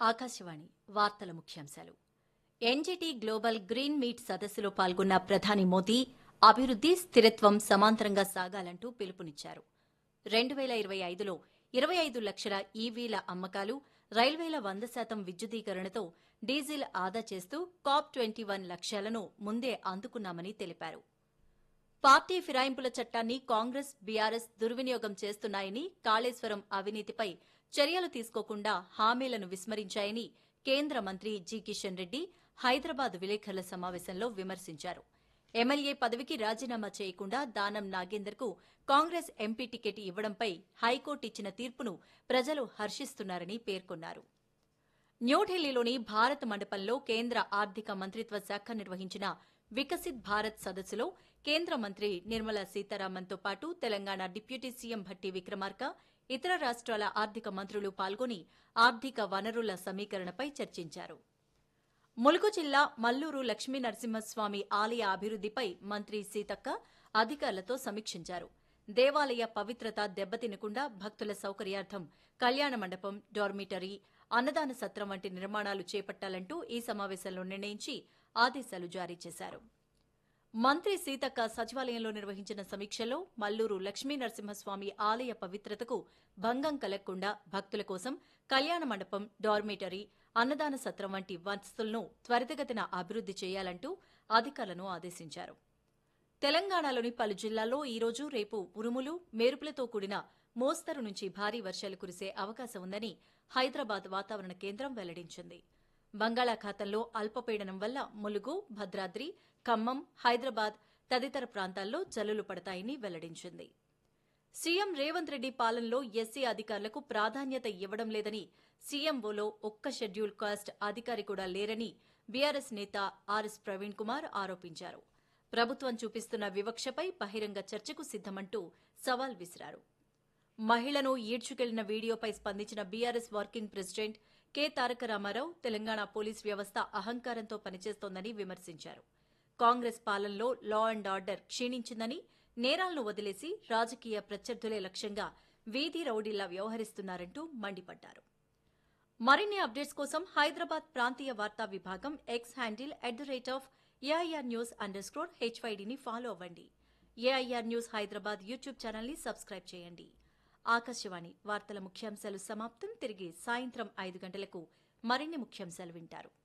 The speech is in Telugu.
ఆకాశవాణి వార్తల ముఖ్యాంశాలు ఎన్జీటీ గ్లోబల్ గ్రీన్ మీట్ సదస్సులో పాల్గొన్న ప్రధాని మోదీ అభివృద్ది స్థిరత్వం సమాంతరంగా సాగాలంటూ పిలుపునిచ్చారు రెండు వేల ఇరవై ఐదులో ఇరవై ఐదు లక్షల ఈవీల అమ్మకాలు రైల్వేల వంద శాతం విద్యుదీకరణతో డీజిల్ ఆదా చేస్తూ కాప్ ట్వంటీ వన్ లక్ష్యాలను ముందే అందుకున్నామని తెలిపారు పార్టీ ఫిరాయింపుల చట్టాన్ని కాంగ్రెస్ బీఆర్ఎస్ దుర్వినియోగం చేస్తున్నాయని కాళేశ్వరం అవినీతిపై చర్యలు తీసుకోకుండా హామీలను విస్మరించాయని కేంద్ర మంత్రి జి కిషన్ రెడ్డి హైదరాబాద్ విలేకరుల సమావేశంలో విమర్శించారు ఎమ్మెల్యే పదవికి రాజీనామా చేయకుండా దానం నాగేందర్కు కాంగ్రెస్ ఎంపీ టికెట్ ఇవ్వడంపై హైకోర్టు ఇచ్చిన తీర్పును ప్రజలు హర్షిస్తున్నారని పేర్కొన్నారు న్యూఢిల్లీలోని భారత్ మండపంలో కేంద్ర ఆర్థిక మంత్రిత్వ శాఖ నిర్వహించిన వికసిత్ భారత్ సదస్సులో కేంద్ర మంత్రి నిర్మలా సీతారామన్తో పాటు తెలంగాణ డిప్యూటీ సీఎం భట్టి విక్రమార్క ఇతర రాష్ట్రాల ఆర్థిక మంత్రులు పాల్గొని ఆర్థిక వనరుల సమీకరణపై చర్చించారు ములుగు జిల్లా మల్లూరు లక్ష్మీ నరసింహస్వామి ఆలయ అభివృద్దిపై మంత్రి సీతక్క అధికారులతో సమీక్షించారు దేవాలయ పవిత్రత దెబ్బతినకుండా భక్తుల సౌకర్యార్థం కళ్యాణ మండపం డార్మిటరీ అన్నదాన సత్రం వంటి నిర్మాణాలు చేపట్టాలంటూ ఈ సమావేశంలో నిర్ణయించి ఆదేశాలు జారీ చేశారు మంత్రి సీతక్క సచివాలయంలో నిర్వహించిన సమీక్షలో మల్లూరు లక్ష్మీ నరసింహస్వామి ఆలయ పవిత్రతకు భంగం కలగకుండా భక్తుల కోసం కళ్యాణ మండపం డార్మిటరీ అన్నదాన సత్రం వంటి వసతులను త్వరితగతిన అభివృద్ది చేయాలంటూ అధికారులను ఆదేశించారు తెలంగాణలోని పలు జిల్లాల్లో ఈరోజు రేపు ఉరుములు మెరుపులతో కూడిన మోస్తరు నుంచి భారీ వర్షాలు కురిసే అవకాశం ఉందని హైదరాబాద్ వాతావరణ కేంద్రం వెల్లడించింది బంగాళాఖాతంలో అల్పపీడనం వల్ల ములుగు భద్రాద్రి ఖమ్మం హైదరాబాద్ తదితర ప్రాంతాల్లో జల్లులు పడతాయని వెల్లడించింది సీఎం రేవంత్ రెడ్డి పాలనలో ఎస్సీ అధికారులకు ప్రాధాన్యత ఇవ్వడం లేదని సీఎంఓలో ఒక్క షెడ్యూల్ కాస్ట్ అధికారి కూడా లేరని బీఆర్ఎస్ నేత ఆర్ఎస్ ప్రవీణ్ కుమార్ ఆరోపించారు ప్రభుత్వం చూపిస్తున్న వివక్షపై బహిరంగ చర్చకు సిద్దమంటూ సవాల్ విసిరారు మహిళను ఈడ్చుకెళ్లిన వీడియోపై స్పందించిన BRS working president K Taraka Rama Rao Telangana police వ్యవస్థ అహంకారంతో పనిచేస్తోందని విమర్శించారు కాంగ్రెస్ పాలనలో లా అండ్ ఆర్డర్ క్షీణించిందని నేరాలను వదిలేసి రాజకీయ ప్రత్యర్థులే లక్ష్యంగా వీధి రౌడీలా వ్యవహరిస్తున్నారంటూ మండిపడ్డారు మరిన్ని అప్డేట్స్ కోసం హైదరాబాద్ ప్రాంతీయ వార్తా విభాగం X handle at the rate of AIR news underscore హెచ్వైడిని ఫాలో అవ్వండి ఏఐఆర్ న్యూస్ హైదరాబాద్ యూట్యూబ్ ఛానల్ని సబ్స్క్రైబ్ చేయండి ఆకాశవాణి వార్తల ముఖ్యాంశాలు సమాప్తం తిరిగి సాయంత్రం ఐదు గంటలకు మరిన్ని ముఖ్యాంశాలు వింటారు